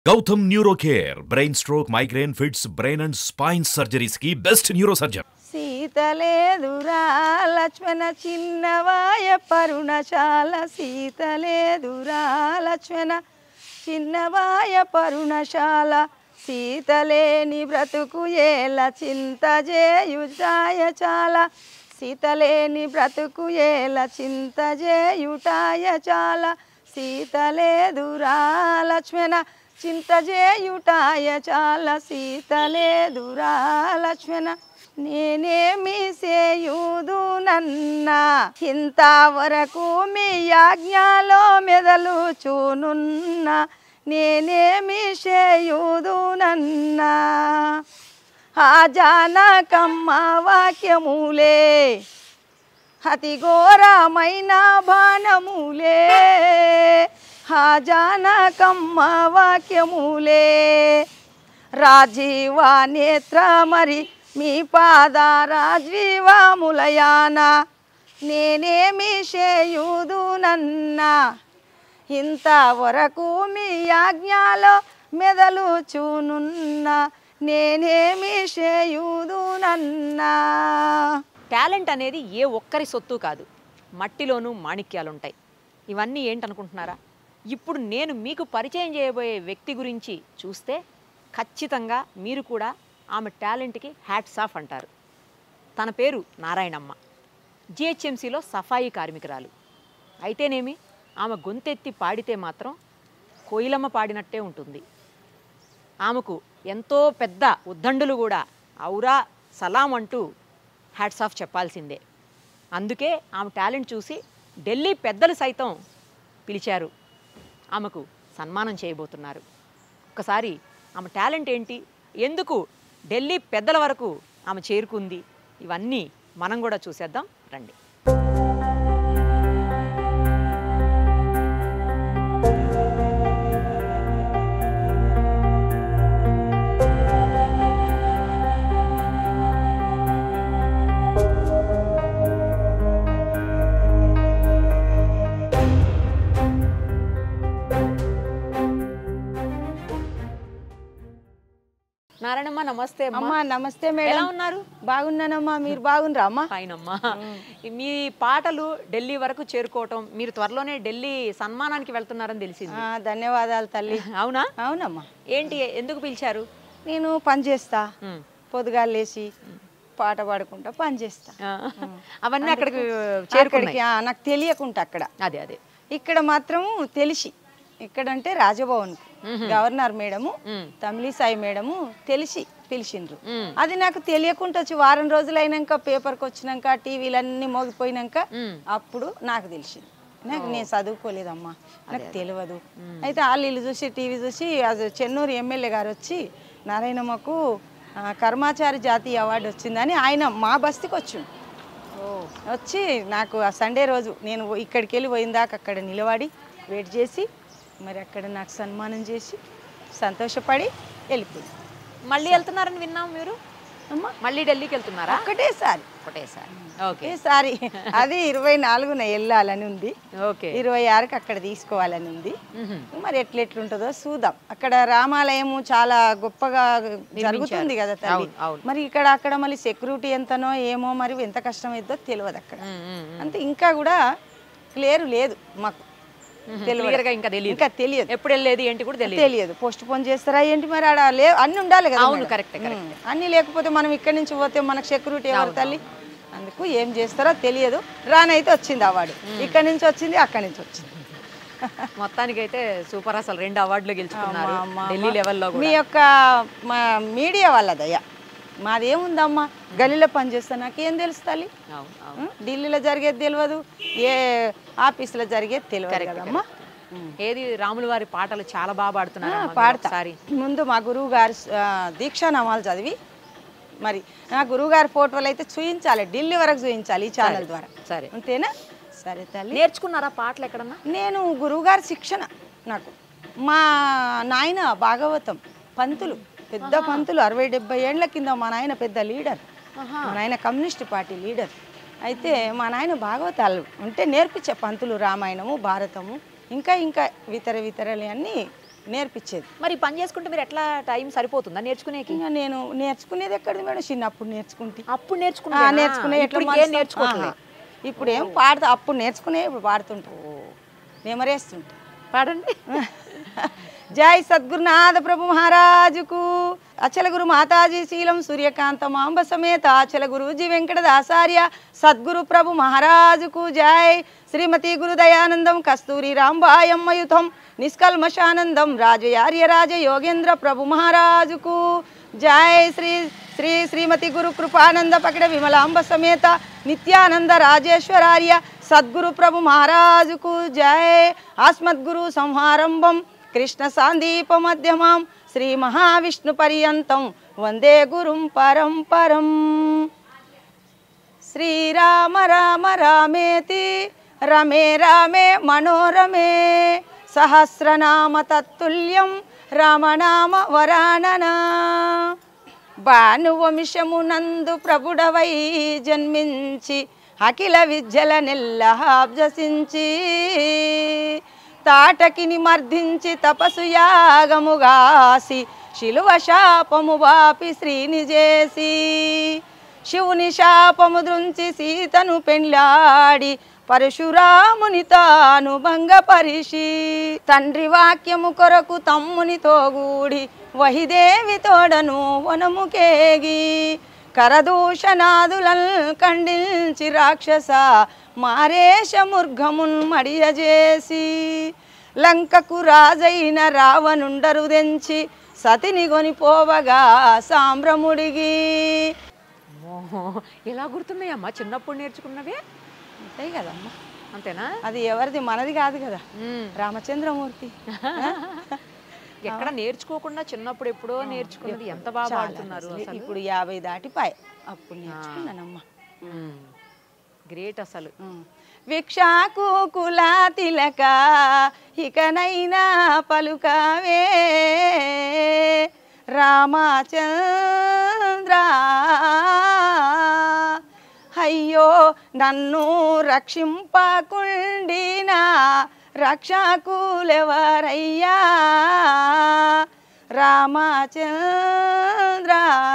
Gautam neuro care brain stroke migraine fits brain and spine surgeries కి best neurosurgeon సీతలేదురా లక్ష్మణ చిన్నవాయ పరుణశాల సీతలేదురా లక్ష్మణ చిన్నవాయ పరుణశాల సీతలేని బ్రతుకు ఏల చింత చేయుటాయ చాలా సీతలేని బ్రతుకు ఏల చింత చేయుటాయ చాలా సీతలేదురా లక్ష్మణ చింత చేయుటాయ చాలా సీతలేదురా లక్ష్మణ నేనేమి చేయుదు నన్నా ఇంతవరకు మీ యాజ్ఞలో మెదలు చూనున్నా నేనేమి చేయుదు నన్నా ఆ జానకమ్మ వాక్యములే అతి ఘోరమైన బాణములే ఆ జానకమ్మ వాక్యములే రాజీవ నేత్ర మరి మీ పాద రాజీవములయాన నేనేమి చేయుదు నన్నా ఇంతవరకు మీ ఆజ్ఞలో మెదలు చూనున్నా నేనేమి చేయుదునన్నా టాలెంట్ అనేది ఏ ఒక్కరి సొత్తు కాదు మట్టిలోనూ మాణిక్యాలుంటాయి ఇవన్నీ ఏంటనుకుంటున్నారా ఇప్పుడు నేను మీకు పరిచయం చేయబోయే వ్యక్తి గురించి చూస్తే ఖచ్చితంగా మీరు కూడా ఆమె టాలెంట్కి హ్యాట్స్ ఆఫ్ అంటారు తన పేరు నారాయణమ్మ జిహెచ్ఎంసీలో సఫాయి కార్మికురాలు అయితేనేమి ఆమె గొంతెత్తి పాడితే మాత్రం కోయిలమ్మ పాడినట్టే ఉంటుంది ఆమెకు ఎంతో పెద్ద ఉద్దండులు కూడా ఔరా సలాం అంటూ హ్యాట్స్ ఆఫ్ చెప్పాల్సిందే అందుకే ఆమె టాలెంట్ చూసి ఢిల్లీ పెద్దలు సైతం పిలిచారు ఆమెకు సన్మానం చేయబోతున్నారు ఒకసారి ఆమె టాలెంట్ ఏంటి ఎందుకు ఢిల్లీ పెద్దల వరకు ఆమె చేరుకుంది ఇవన్నీ మనం కూడా చూసేద్దాం రండి నారాయణమ్మ నమస్తే అమ్మా అమ్మా నమస్తే ఎలా మేడం ఉన్నారు బాగున్నానమ్మా మీరు బాగుండ్రా అమ్మా ఫైన్ అమ్మా మీ పాటలు ఢిల్లీ వరకు చేరుకోవటం మీరు త్వరలోనే ఢిల్లీ సన్మానానికి వెళ్తున్నారని తెలిసింది ఆ, ధన్యవాదాలు తల్లి అవునా అవునమ్మా ఏంటి ఎందుకు పిలిచారు నేను పని చేస్తా ఉమ్. పొద్దుగాల లేచి పాట పాడుకుంటా పని చేస్తా ఆ, అవన్నీ అక్కడికి అక్కడికి చేరుకున్నాయి ఆ, నాకు తెలియకుండా అక్కడ అదే అదే ఇక్కడ మాత్రం తెలిసి ఇక్కడంటే రాజభవన్ గవర్నర్ మేడము ఉమ్. తమిళిసాయి మేడము తెలిసి పిలిచిండ్రు ఉమ్. అది నాకు తెలియకుండా వచ్చి వారం రోజులు అయినాక పేపర్కి వచ్చినాక టీవీలన్నీ మోగిపోయినాక ఉమ్. అప్పుడు నాకు తెలిసింది నాకు నేను చదువుకోలేదమ్మా నాకు తెలియదు అయితే వాళ్ళు ఇల్లు చూసి టీవీ చూసి అది చెన్నూరు ఎమ్మెల్యే గారు వచ్చి నారాయణమ్మకు ఆ, కర్మాచారి జాతీయ అవార్డు వచ్చిందని ఆయన మా బస్తీకి వచ్చిండు వచ్చి నాకు ఆ సండే రోజు నేను ఇక్కడికి వెళ్ళి పోయిన దాకా అక్కడ నిలబడి వెయిట్ చేసి మరి అక్కడ నాకు సన్మానం చేసి సంతోషపడి వెళ్ళిపోయింది మళ్ళీ వెళ్తున్నారని విన్నాం మీరు అమ్మా మళ్ళీ ఢిల్లీకి వెళ్తున్నారా ఒకటేసారి ఒకటేసారి ఓకే ఒకటేసారి అది ఇరవై నాలుగున వెళ్ళాలని ఉంది ఓకే ఇరవై ఆరుకి అక్కడ తీసుకోవాలని ఉంది మ్హూ. మరి ఎట్లెట్లుంటుందో చూద్దాం అక్కడ రామాలయము చాలా గొప్పగా జరుగుతుంది కదా తల్లి అవును, అవును. మరి ఇక్కడ అక్కడ మళ్ళీ సెక్యూరిటీ ఎంతనో ఏమో మరి ఎంత కష్టమైద్దో తెలియదు అక్కడ ఉమ్, ఉమ్, ఉమ్. అంతే ఇంకా కూడా క్లియర్ లేదు మాకు తెలియదు Clear గా ఇంకా తెలియదు ఇంకా తెలియదు ఎప్పుడు వెళ్ళేది ఏంటి కూడా తెలియదు తెలియదు పోస్ట్ పోన్ చేస్తారా ఏంటి మరి ఆడ లే అన్ని ఉండాలి కదా అవును, మేడం. correct, correct. ఉమ్. అన్ని లేకపోతే మనం ఇక్కడి నుంచి పోతే మనకు సెక్యూరిటీ ఎవరు తల్లి అందుకు ఏం చేస్తారో తెలియదు రానైతే వచ్చింది అవార్డు ఇక్కడి నుంచి వచ్చింది అక్కడి నుంచి వచ్చింది మొత్తానికైతే సూపర్ అసలు రెండు అవార్డులు గెలుచుకున్నారు అమ్మా, అమ్మా, ఢిల్లీ లెవెల్లో మీ కూడా యొక్క మా మీడియా వాళ్ళ దయ మాదేముందమ్మా గల్లీలో పని చేస్తా నాకేం తెలుసు తల్లి అవును అవును ఉం? ఢిల్లీలో జరిగేది తెలియదు ఏ ఆఫీసులో జరిగేది తెలియదు కదమ్మా ఏది రాముల వారి పాటలు చాలా బాగా పాడుతున్నారు అమ్మా మీరు పాడతా ఒకసారి ముందు మా గురువు గారు ఆ, దీక్షా నామాలు చదివి మరి నా గురువు గారి ఫోటోలు అయితే చూయించాలి ఢిల్లీ వరకు చూయించాలి ఈ ఛానల్ ద్వారా సరే అంతేనా సరే తల్లి నేర్చుకున్నారా పాటలు ఎక్కడన్నా నేను గురువుగారి శిక్షణ నాకు మా నాయన భాగవతం పంతులు పెద్ద పంతులు అరవై డెబ్బై ఏండ్ల కింద మా నాయన పెద్ద లీడర్ మా నాయన కమ్యూనిస్ట్ పార్టీ లీడర్ అయితే మా నాయన భాగవతాలు అంటే నేర్పించే పంతులు రామాయణము భారతము ఇంకా ఇంకా ఇతర ఇతరలు అన్నీ నేర్పించేది మరి ఈ పని చేసుకుంటే మీరు ఎట్లా టైం సరిపోతుందా నేర్చుకునేకి ఇంకా నేను నేర్చుకునేది ఎక్కడిది మేడం చిన్నప్పుడు నేర్చుకుంటే అప్పుడు ఆ, నేర్చుకున్నా నేర్చుకునే ఎట్లా ఏం మనసు- నేర్చుకోవట్లేదు ఆహా. ఇప్పుడు ఏం పాడతా అప్పుడు నేర్చుకునే ఇప్పుడు పాడుతుంటా నెమరేస్తుంటా పాడండి జై సద్గురునాథ ప్రభు మహారాజుకు అచల గురు మాతాజీ శీలం సూర్యకాంత మాంబ సమేత అచల గురుజీ వెంకటదాసార్య సద్గురు ప్రభు మహారాజుకు జై శ్రీమతి గురు దయానందం కస్తూరి రాంబాయమ్మయుతం నిష్కల్మషానందం రాజయార్య రాజ యోగేంద్ర ప్రభు మహారాజుకు జై శ్రీ శ్రీ శ్రీమతి గురు కృపానంద పకడ విమలాంబ సమేత నిత్యానంద రాజేశ్వరార్య సద్గురు ప్రభు మహారాజుకు జై ఆస్మద్గురు సంహారంభం కృష్ణ సాందీప మధ్యమాం శ్రీ మహావిష్ణు పర్యంతం వందే గురుం పరంపరం శ్రీరామ రామ రామేతి రమే రామే మనోరమే సహస్రనామ తత్తుల్యం రామనామ వరాణనా భానువంశమునందు ప్రభుడవై జన్మించి అఖిల విద్యల నెల్లహాబ్జసించి తాటకిని మర్దించి తపసు యాగముగాసి శిలువ శాపము వాపి శ్రీని చేసి శివుని శాపము దృంచి సీతను పెండ్లాడి పరశురాముని తాను భంగపరిషి తండ్రి వాక్యము కొరకు తమ్మునితో గూడి వహిదేవి తోడను వనముకేగి కరదూషణాదులల్ ఖండించి రాక్షస మారేశముర్గమున్ మడియజేసి లంకకు రాజైన రావణుండరు దెంచి సతిని కొనిపోవగా సాంబ్రముడిగి అమ్మో, ఎలా గుర్తున్నాయమ్మా చిన్నప్పుడు నేర్చుకున్నవే అంతే కదమ్మా అంతేనా అది ఎవరిది మనది కాదు కదా మ్మ్. రామచంద్రమూర్తి ఎక్కడ నేర్చుకోకుండా చిన్నప్పుడు ఎప్పుడో నేర్చుకున్నది ఎంత బాగా చాలా పాడుతున్నారు అసలు. అసలు ఇప్పుడు యాభై దాటిపాయి అప్పుడు నేర్చుకున్నానమ్మా గ్రేట్ అసలు ఉమ్. విక్షాకు కులా తిలక ఇకనైనా పలుకవే రామచంద్ర అయ్యో నన్ను రక్షింపకుండినా రక్షకులెవరయ్యా రామచంద్ర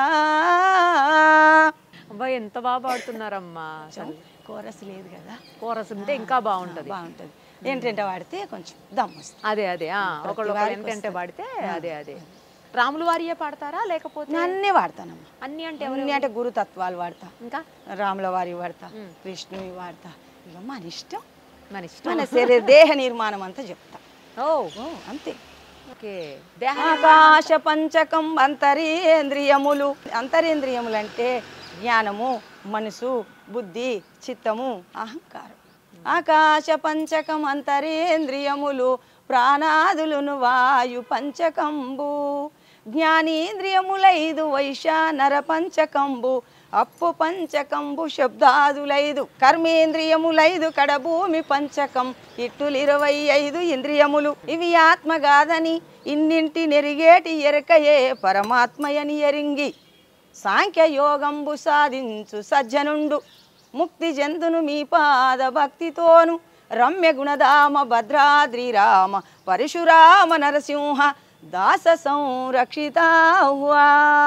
అబ్బాయి ఎంత బాగా పాడుతున్నారమ్మా అసలు కోరస్ లేదు కదా కోరస్ ఉంటే ఇంకా బాగుంటది బాగుంటుంది ఏంటంటే వాడితే కొంచెం దమ్ వస్తుంది అదే అదే ఆ, ఒకళ్ళు ఒకళ్ళు ఎంత అంటే పాడితే అదే అదే రాములు వారియే పాడతారా లేకపోతే అన్నీ వాడతానమ్మా అన్ని అంటే ఎవరు అన్ని అంటే గురుతత్వాలు వాడతా ఇంకా రాముల వారి వాడతా కృష్ణుని వాడతా ఇక మన ఇష్టం మన ఇష్టం మన శరీర దేహ నిర్మాణం అంతా చెప్తా ఓ ఓ అంతే ఓకే దేహ ఆకాశ పంచకం అంతరేంద్రియములు అంతరేంద్రియములు అంటే జ్ఞానము మనసు బుద్ధి చిత్తము అహంకారం ఆకాశ పంచకం అంతరేంద్రియములు ప్రాణాదులును వాయు పంచకంబు జ్ఞానేంద్రియములైదు వైశానర పంచకంబు అప్పు పంచకంబు శబ్దాదులైదు కర్మేంద్రియములైదు కడభూమి పంచకం ఇట్టులు ఇరవై ఐదు ఇంద్రియములు ఇవి ఆత్మగాదని ఇన్నింటి నెరిగేటి ఎరకయే పరమాత్మయని ఎరింగి సాంఖ్యయోగంబు సాధించు సజ్జనుండు ముక్తి జంతును మీ పాద భక్తితోను రమ్య గుణధామ భద్రాద్రి రామ పరశురామ నరసింహ దాస సంరక్షితాహ్వా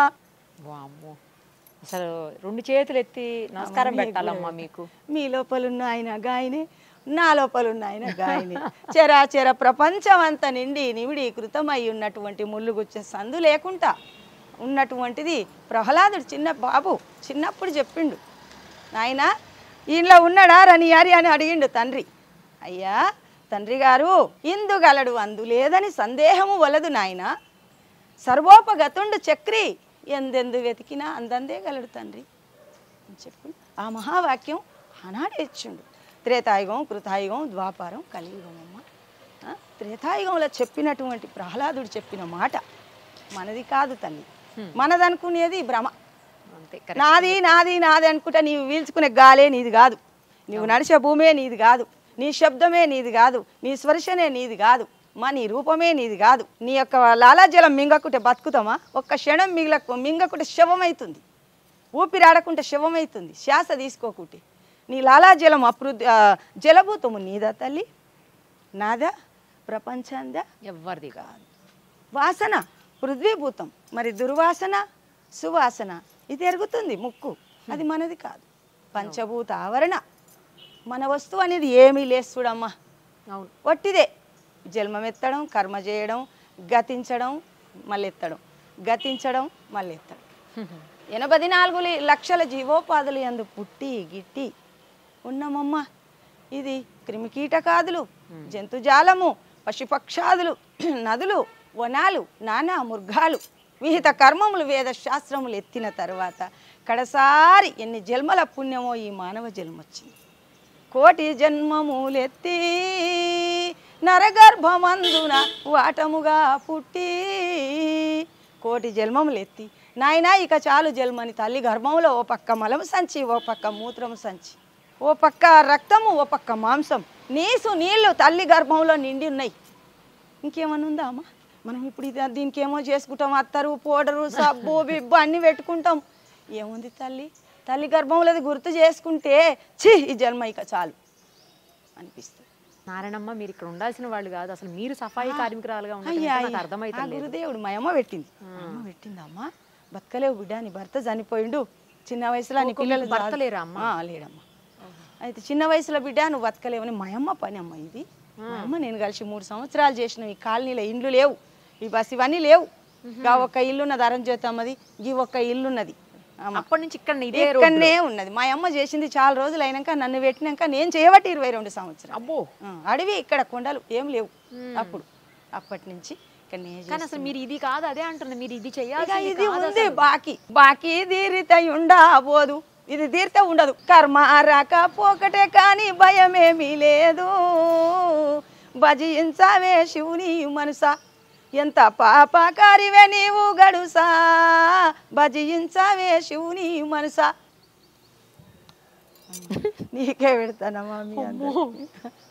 వామ్మో అసలు రెండు చేతులు ఎత్తి నమస్కారం పెట్టాలమ్మా మీకు మీ లోపలున్న ఆయన గాయనే నా లోపలున్న ఆయన గాయనే చరాచర ప్రపంచం అంతా నిండి నివిడీకృతమై ఉన్నటువంటి ముళ్ళుగుచ్చే సందు లేకుండా ఉన్నటువంటిది ప్రహ్లాదుడు చిన్న బాబు చిన్నప్పుడు చెప్పిండు నాయన ఇంట్లో ఉన్నాడా రనియారి అని అడిగిండు తండ్రి అయ్యా తండ్రి గారు ఇందు గలడు అందు లేదని సందేహము వలదు నాయన సర్వోపగతుండు చక్రి ఎందెందు వెతికినా అందందే గలడు తండ్రి అని చెప్పి ఆ మహావాక్యం ఆనాడే ఇచ్చిండు త్రేతాయుగం కృతాయుగం ద్వాపారం కలియుగం అమ్మ ఆ, త్రేతాయుగంలో చెప్పినటువంటి ప్రహ్లాదుడు చెప్పిన మాట మనది కాదు తల్లి మనదనుకునేది భ్రమ అంతే correct. నాది నాది నాది అనుకుంటా నీవు వీల్చుకునే గాలే నీది కాదు నీవు నడిచే భూమే నీది కాదు నీ శబ్దమే నీది కాదు నీ స్పర్శనే నీది కాదు మా నీ రూపమే నీది కాదు నీ యొక్క లాలాజలం మింగకుంటే బతుకుతామా ఒక్క క్షణం మిగలకు మింగకుంటే శవమవుతుంది ఊపిరాడకుంటే శవమవుతుంది శ్వాస తీసుకోకుంటే నీ లాలాజలం అప్రు ఆ, జలభూతము నీదా తల్లి నాదా ప్రపంచందా ఎవ్వరిది కాదు వాసన పృథ్వీభూతం మరి దుర్వాసన సువాసన ఇది ఎరుగుతుంది ముక్కు అది మనది కాదు పంచభూత ఆవరణ మన వస్తువు అనేది ఏమీ లేదు చూడమ్మా అవును ఒట్టిదే జన్మమెత్తడం కర్మ చేయడం గతించడం మళ్ళెత్తడం గతించడం మళ్ళెత్తడం ఎనభై నాలుగు లి- లక్షల జీవోపాధులు ఎందు పుట్టి గిట్టి ఉన్నామమ్మ ఇది క్రిమికీటకాదులు జంతుజాలము పశుపక్షాదులు నదులు వనాలు నానా మృగాలు విహిత కర్మములు వేద శాస్త్రములు ఎత్తిన తర్వాత కడసారి ఎన్ని జన్మల పుణ్యమో ఈ మానవ జన్మొచ్చింది కోటి జన్మములెత్తి నరగర్భమందున వాటముగా పుట్టి కోటి జన్మములెత్తి నాయనా ఇక చాలు జన్మని తల్లి గర్భంలో ఓ పక్క మలము సంచి ఓ పక్క మూత్రము సంచి ఓ పక్క రక్తము ఓ పక్క మాంసం నీసు నీళ్లు తల్లి గర్భంలో నిండి ఉన్నాయి ఇంకేమన్నా ఉందా అమ్మ మనం ఇప్పుడు ఇది దీనికి ఏమో చేసుకుంటాం అత్తరు పౌడరు సబ్బు బిబ్బు అన్నీ పెట్టుకుంటాం ఏముంది తల్లి తల్లి గర్భంలోది గుర్తు చేసుకుంటే ఛీ ఈ జన్మ ఇక చాలు అనిపిస్తుంది నారాయణమ్మ మీరు ఇక్కడ ఉండాల్సిన వాళ్ళు కాదు అసలు మీరు సఫాయి కార్మికురాలుగా ఉండటం అయ్యా ఏంటో నాకు ఆ అర్థమైతే గురుదేవుడు మా అమ్మ పెట్టింది మా అమ్మ పెట్టింది అమ్మ బతకలేవు బిడ్డ నీ భర్త చనిపోయిండు చిన్న వయసులో నీ ఓహో, పిల్లలు మీకు భర్త చాలు- లేరా అమ్మ? ఆ, లేడమ్మా అయితే చిన్న వయసులో బిడ్డ నువ్వు బతకలేవని మా అమ్మ పని అమ్మ ఇది మా అమ్మ నేను కలిసి మూడు సంవత్సరాలు చేసిన ఈ కాలనీలో ఇండ్లు లేవు ఈ బస్ ఇవన్నీ లేవు గా ఒక్క ఇల్లు ఉన్నది అరంజ్యోతి అమ్మది ఈ ఒక్క ఇల్లు ఉన్నది అమ్మ. అప్పటి నుంచి ఇక్కడ ఇదే రోడ్డు ఇక్కడనే ఉన్నది మా అమ్మ చేసింది చాలా రోజులు అయినాక నన్ను పెట్టినాక నేను చేయబట్టి ఇరవై రెండు సంవత్సరాలు అబ్బో ఆ, అడవి ఇక్కడ కొండలు ఏం లేవు అప్పుడు అప్పటి నుంచి ఇక్కడ నేను కానీ అసలు మీరు ఇది కాదు అదే అంటుంది మీరు ఇది ఇక చెయ్యాలి ఇది ఉంది బాకీ బాకీ తీరిత ఉండబోదు ఇది తీరితే ఉండదు కర్మ రాకపోకటే కానీ భయమేమీ లేదు భజించవే శివుని మనసా ఎంత పాపకారివే నీవు గడుసా భజించవే శివుని మనసా నీకే పెడతానమ్మా మీ అందరికీ.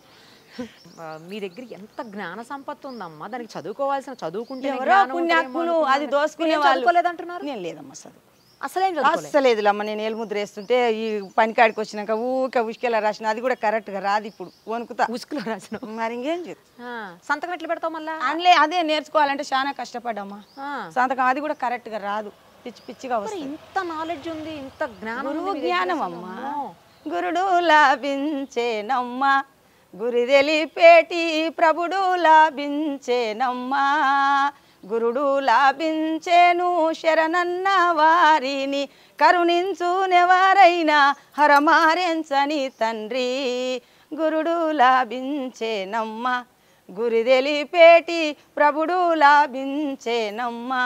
ఆ, మీ దగ్గర ఎంత జ్ఞాన సంపత్తి ఉందమ్మా దానికి చదువుకోవాల్సిన చదువుకుంటే ఎవరో పుణ్యాత్ములు అది దోసుకునే వాళ్ళు చదువుకోలేదంటున్నారు నేను లేదమ్మా చదువు అసలేం చదువుకోలేదు అస్సలేదులమ్మ నేను ఏలుముద్ర వేస్తుంటే ఈ పనికాడికి వచ్చినాక ఊక ఉష్కెలా రాసిన అది కూడా కరెక్ట్గా రాదు ఇప్పుడు వణుకుతా ఉసుకులో రాసిన మరి ఇంకేం చేద్దాం ఆ, సంతకం ఎట్లా పెడతావు మళ్ళా అందులో అదే నేర్చుకోవాలంటే చాలా కష్టపడ్డమ్మా ఆ. సంతకం అది కూడా కరెక్ట్గా రాదు పిచ్చి పిచ్చిగా మరి వస్తుంది ఇంత నాలెడ్జ్ ఉంది ఇంత జ్ఞానం ఉంది గురువు మీ దగ్గర జ్ఞానం అసలు. అమ్మా అమ్మో. గురుడు లాభించేనమ్మా గురి తెలిపేటి ప్రభుడు లాభించేనమ్మా గురుడు లాభించేను శరణన్న వారిని కరుణించునెవరైనా హరమారెంచని తండ్రి గురుడు లాభించేనమ్మా గురి తెలిపేటి ప్రభుడు లాభించేనమ్మా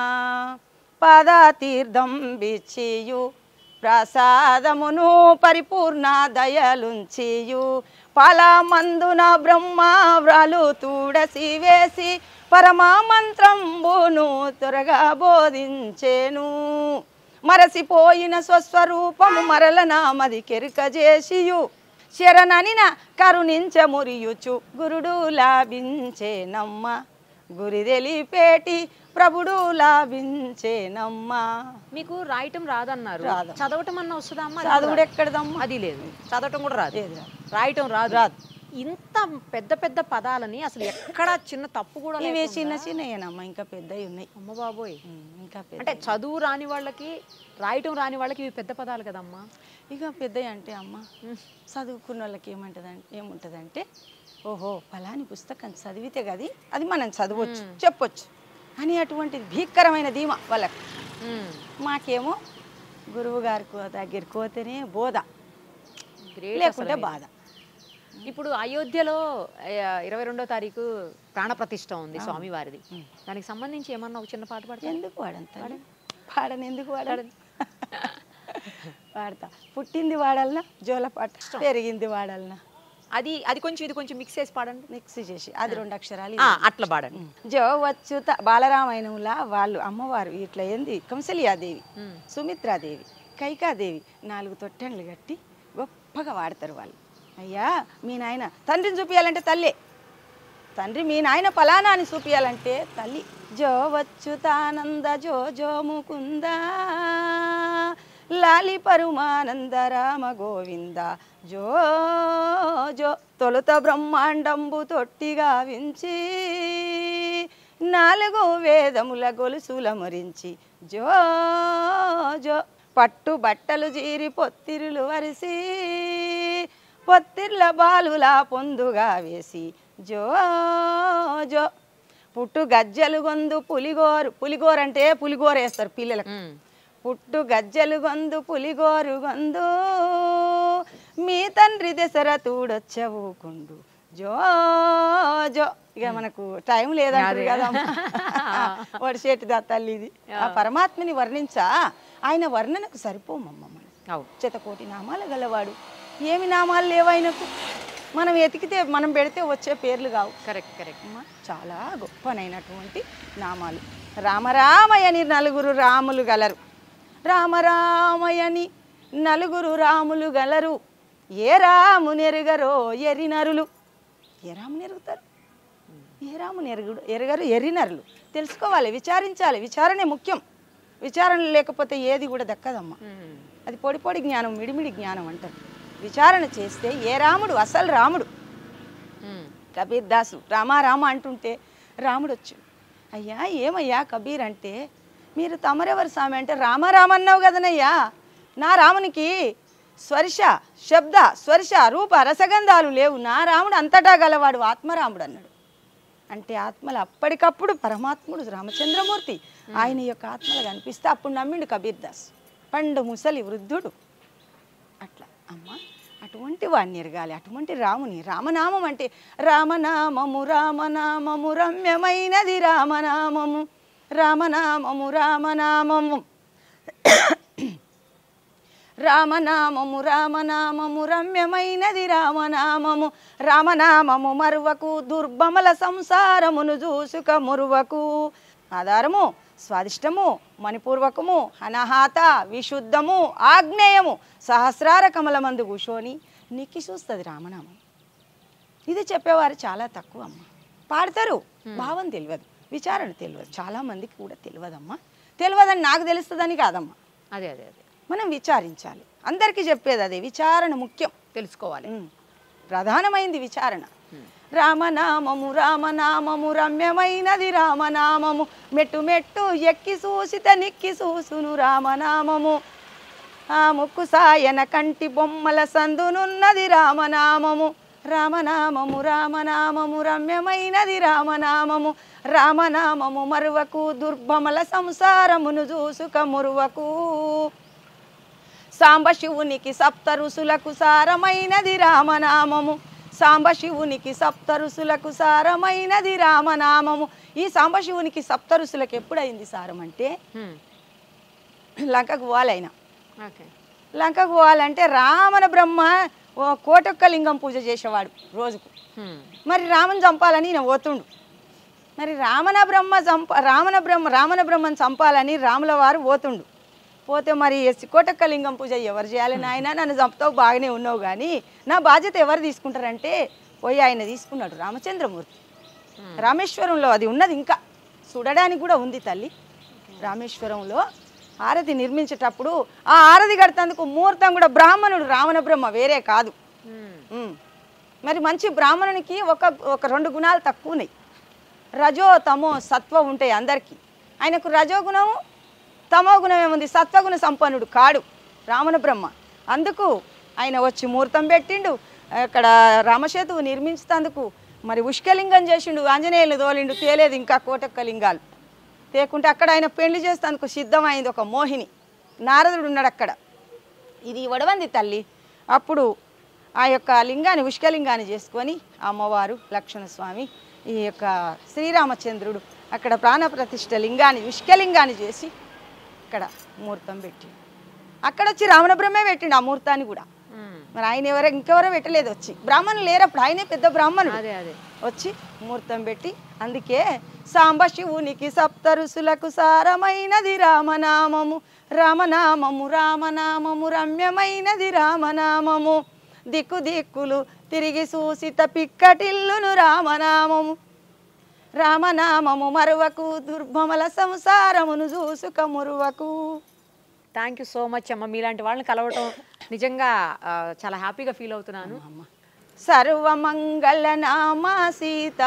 పాదాతీర్థం బిచ్చియు ప్రసాదమును పరిపూర్ణ దయలుంచియు పాలమందున బ్రహ్మ వ్రాలు తూడసి వేసి పరమా మంత్రంబును త్వరగా బోధించేను మరసిపోయిన స్వస్వరూపము మరల నామది కెరుక చేసియు శరణనిన కరుణించమురియుచు గురుడు లాభించేనమ్మ గురి తెలిపేటి ప్రభుడు లాభించేనమ్మా మీకు రాయటం రాదన్నారు రాదమ్మా. చదవటం అన్న వస్తుందా అమ్మా చదువుడు ఎక్కడదమ్మా అది లేదు చదవటం కూడా రాదు లేదు, రాదు. రాయటం రాదు రాదు. ఇంత పెద్ద పెద్ద పదాలని అసలు ఎక్కడ చిన్న తప్పు కూడా ఇవి లేకుండా- చిన్న చిన్నయేనమ్మా ఇంకా పెద్దవి ఉన్నాయి అమ్మ బాబోయ్ ఉమ్, ఇంకా పెద్ద అంటే చదువు రాని వాళ్ళకి రాయటం రాని వాళ్ళకి ఇవి పెద్ద పదాలు కదమ్మా ఇక పెద్దవి అంటే అమ్మ చదువుకున్న వాళ్ళకి ఏమంటదంటే ఏముంటుందంటే ఓహో ఫలాని పుస్తకం చదివితే గది అది మనం చదవచ్చు చెప్పొచ్చు అని అటువంటిది భీకరమైన ధీమా వాళ్ళకి ఉమ్. మాకేమో గురువు గారికి దగ్గరికి పోతేనే బోధ Great లేకుంటే అసలు. బాధ ఇప్పుడు అయోధ్యలో ఇరవై రెండో తారీఖు ప్రాణప్రతిష్ఠ ఉంది స్వామివారిది దానికి సంబంధించి ఏమన్నా ఒక చిన్న పాట పాడతారు ఎందుకు వాడంత పాడని ఎందుకు వాడని వాడతా పుట్టింది వాడాలనా జోలపాట పెరిగింది వాడాలనా అది అది కొంచెం ఇది కొంచెం మిక్స్ చేసి పాడండి మిక్స్ చేసి అది రెండు అక్షరాలు ఆ, ఇది. అట్లా పాడండి జో వచ్చుత బాలరామాయణంలా వాళ్ళు అమ్మవారు ఇట్లా ఏంది కంసలియాదేవి ఉమ్. సుమిత్రాదేవి కైకాదేవి నాలుగు తొట్టెండ్లు కట్టి గొప్పగా వాడతారు వాళ్ళు అయ్యా మీ నాయన తండ్రిని చూపించాలంటే తల్లే తండ్రి మీ నాయన ఫలానా అని చూపించాలంటే తల్లి జో వచ్చుతానంద జో జో ముకుంద లాలి పరుమానంద రామ గోవింద జో జో తొలుత బ్రహ్మాండంబు తొట్టిగా వించి నాలుగు వేదముల గొలుసుల మురించి జో జో పట్టు బట్టలు జీరి పొత్తిరులు వరిసి పొత్తిర్ల బాలులా పొందుగా వేసి జో జో పుట్టు గజ్జలు గొందు పులిగోరు పులిగోరు అంటే పులిగోర వేస్తారు పిల్లలకు ఉమ్. పుట్టు గజ్జలు గొందు పులిగోరు గొందు మీ తండ్రి దశరథుడొచ్చవుకుండు జో జో ఇక మనకు టైం లేదంటారు కదా వడిసేటి దా తల్లి ఇది ఆ పరమాత్మని వర్ణించా ఆయన వర్ణనకు సరిపోమమ్మ మనం అవు శతకోటి నామాలు గలవాడు ఏమి నామాలు లేవైనకు మనం ఎతికితే మనం పెడితే వచ్చే పేర్లు కావు కరెక్ట్ కరెక్ట్ అమ్మ, చాలా గొప్పనైనటువంటి నామాలు రామరామయని నలుగురు రాములు గలరు రామరామయని నలుగురు రాములు గలరు ఏ రాముని ఎరుగరో ఎరినరులు ఏ రాముని ఎరుగుతారు ఏ రాముని ఎరుగుడు ఎరగరు ఎరినరులు తెలుసుకోవాలి విచారించాలి విచారణే ముఖ్యం విచారణ లేకపోతే ఏది కూడా దక్కదమ్మా ఉమ్. అది పొడి పొడి జ్ఞానం మిడిమిడి జ్ఞానం అంటారు విచారణ చేస్తే ఏ రాముడు అసలు రాముడు ఉమ్. కబీర్ దాసు రామా రామ అంటుంటే రాముడు వచ్చు అయ్యా ఏమయ్యా కబీర్ అంటే మీరు తమరెవరు స్వామి అంటే రామ రామ అన్నావు కదనయ్యా నా రామునికి స్వర్శ శబ్ద స్వర్శ రూప రసగంధాలు లేవు నా రాముడు అంతటా గలవాడు ఆత్మరాముడు అన్నాడు అంటే ఆత్మలు అప్పటికప్పుడు పరమాత్ముడు రామచంద్రమూర్తి ఆయన యొక్క ఆత్మలు కనిపిస్తే అప్పుడు నమ్మిండు కబీర్ దాస్ పండు ముసలి వృద్ధుడు అట్లా అమ్మ అటువంటి వాడిని ఎరగాలి అటువంటి రాముని రామనామం అంటే రామనామము రామనామము రమ్యమైనది రామనామము రామనామము రామనామము రామనామము రామనామము రమ్యమైనది రామనామము రామనామము మరువకు దుర్బమల సంసారమును చూసుక మురువకు ఆధారము స్వాదిష్టము మణిపూర్వకము అనాహాత విశుద్ధము ఆగ్నేయము సహస్రార కమలమందు కూర్చొని నిక్కి చూస్తుంది రామనామం ఇది చెప్పేవారు చాలా తక్కువ అమ్మ పాడతారు భావం తెలియదు విచారణ తెలియదు చాలా మందికి కూడా తెలియదమ్మా తెలియదని నాకు తెలుస్తుందని కాదమ్మా అదే అదే అదే మనం విచారించాలి అందరికీ చెప్పేది అదే విచారణ ముఖ్యం తెలుసుకోవాలి ఉమ్. ప్రధానమైంది విచారణ రామనామము రామనామము రమ్యమైనది రామనామము మెట్టు మెట్టు ఎక్కి చూసిత నిక్కి చూసును రామనామము ఆ ముక్కు సాయన కంటి బొమ్మల సందునున్నది రామనామము రామనామము రామనామము రమ్యమైనది రామనామము రామనామము మరువకు దుర్భమల సంసారమును చూసుక మురువకు సాంబశివునికి సప్త ఋషులకు సారమైనది రామనామము సాంబశివునికి సప్త ఋషులకు సారమైనది రామనామము ఈ సాంబశివునికి సప్త ఋషులకు ఎప్పుడైంది సారం అంటే ఉమ్. లంకకు పోవాలైనా ఓకే లంకకు పోవాలంటే రామన బ్రహ్మ ఓ కోటొక్క లింగం పూజ చేసేవాడు రోజుకు ఉమ్. మరి రామని చంపాలని ఈయన పోతుండు మరి రామన బ్రహ్మ చంప రామన బ్రహ్మ రామన బ్రహ్మను చంపాలని రాముల వారు పోతుండు పోతే మరి కోటొక్క లింగం పూజ ఎవరు చేయాలి నాయన నన్ను చంపుతావు బాగానే ఉన్నావు కానీ నా బాధ్యత ఎవరు తీసుకుంటారంటే పోయి ఆయన తీసుకున్నాడు రామచంద్రమూర్తి రామేశ్వరంలో అది ఉన్నది ఇంకా చూడడానికి కూడా ఉంది తల్లి రామేశ్వరంలో ఆరతి నిర్మించేటప్పుడు ఆ ఆరతి కడతందుకు ముహూర్తం కూడా బ్రాహ్మణుడు రావణ బ్రహ్మ వేరే కాదు ఉమ్. ఉమ్. మరి మంచి బ్రాహ్మణునికి ఒక ఒక రెండు గుణాలు తక్కువ ఉన్నాయి రజో తమో సత్వ ఉంటాయి అందరికీ ఆయనకు రజో గుణము తమో గుణం ఏముంది సత్వగుణ సంపన్నుడు కాడు రావణ బ్రహ్మ అందుకు ఆయన వచ్చి ముహూర్తం పెట్టిండు అక్కడ రామసేతువు నిర్మించేందుకు మరి ఉష్కలింగం చేసిండు ఆంజనేయులు తోలిండు తేలేదు ఇంకా కోటొక్క లింగాలు తేకుంటే అక్కడ ఆయన పెళ్లి చేస్తానికి సిద్ధమైంది ఒక మోహిని నారదుడు ఉన్నాడు అక్కడ ఇది వడవంది తల్లి అప్పుడు ఆ యొక్క లింగాన్ని ఉష్కలింగాన్ని చేసుకొని అమ్మవారు లక్ష్మణస్వామి ఈ యొక్క శ్రీరామచంద్రుడు అక్కడ ప్రాణప్రతిష్ఠ లింగాన్ని ఉష్కలింగాన్ని చేసి అక్కడ ముహూర్తం పెట్టి అక్కడ వచ్చి రావణ బ్రహ్మే పెట్టిండు ఆ ముహూర్తాన్ని కూడా ఉమ్. మరి ఆయన ఎవరో ఇంకెవరో పెట్టలేదు వచ్చి బ్రాహ్మణులు లేరప్పుడు ఆయనే పెద్ద బ్రాహ్మణుడు అదే అదే వచ్చి ముహూర్తం పెట్టి అందుకే సాంబశివునికి సప్త ఋషులకు సారమైనది రామనామము రామనామము రామనామము రమ్యమైనది రామనామము దిక్కు దిక్కులు తిరిగి సూసిత పిక్కటిల్లును రామనామము రామనామము మరువకు దుర్భమల సంసారమును చూసుక మురువకు థ్యాంక్ యూ సో మచ్ అమ్మ మీలాంటి వాళ్ళని కలవటం నిజంగా ఆ, చాలా హ్యాపీగా ఫీల్ అవుతున్నాను సర్వమంగళ నామ సీత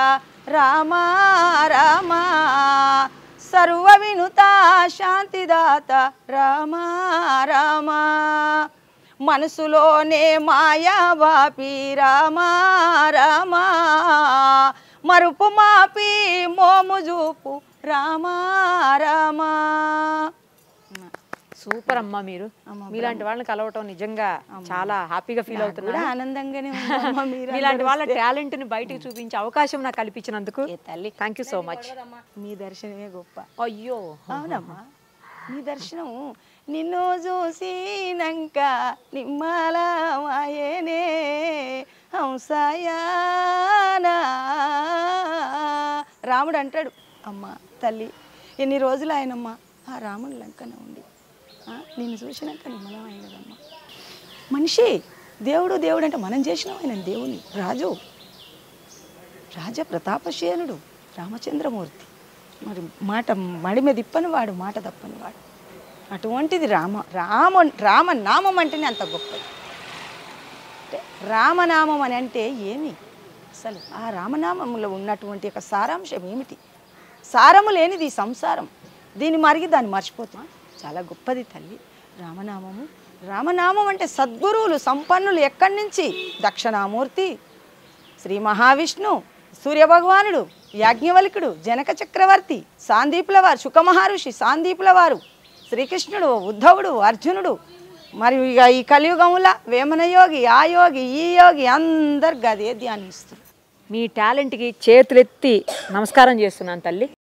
రామా రామా సర్వ వినుత శాంతిదాత రామా రామా మనసులోనే మాయా బాపి రామా రామా మరుపు మాపి మోము చూపు రామా రామా సూపర్ అమ్మా మీరు మీలాంటి వాళ్ళని కలవటం నిజంగా చాలా హ్యాపీగా ఫీల్ కూడా అవుతున్నా ఆనందంగానే ఉందమ్మా మీరు మీలాంటి వాళ్ళ టాలెంట్ ని బయటకు చూపించే అవకాశం నాకు కల్పించినందుకు ఏ తల్లి థ్యాంక్ యూ సో మచ్ మీ దర్శనమే గొప్ప అయ్యో అవునమ్మా నీ దర్శనం నిన్ను చూసినాక నిమ్మల మాయనే హంసాయానా రాముడు అంటాడు అమ్మ తల్లి ఎన్ని రోజులు ఆయనమ్మా ఆ రాముడు లంకన ఉండి ఆ, నిన్ను చూసినాక నిమ్మలం అయినదమ్మా మనిషి దేవుడు దేవుడు అంటే మనం చేసినాం ఆయన దేవుని రాజు రాజ ప్రతాపశీలుడు రామచంద్రమూర్తి మరి మాట మడిమ తిప్పని వాడు మాట తప్పని వాడు అటువంటిది రామ రామ రామనామం అంటేనే అంత గొప్పది అంటే రామనామం అని అంటే ఏమి అసలు ఆ రామనామంలో ఉన్నటువంటి ఒక సారాంశం ఏమిటి సారము లేనిది ఈ సంసారం దీన్ని మరిగి దాన్ని మర్చిపోతాం చాలా గొప్పది తల్లి రామనామము రామనామం అంటే సద్గురువులు సంపన్నులు ఎక్కడి నుంచి దక్షిణామూర్తి శ్రీ మహావిష్ణు సూర్యభగవానుడు యాజ్ఞవల్కుడు జనక చక్రవర్తి సాందీపుల వారు శుకమహర్షి సాందీపుల వారు శ్రీకృష్ణుడు ఉద్ధవుడు అర్జునుడు మరియు ఇక ఈ కలియుగంలో వేమన యోగి ఆ యోగి ఈ యోగి అందరు గదే ధ్యానిస్తారు మీ టాలెంట్కి చేతులెత్తి నమస్కారం చేస్తున్నాను తల్లి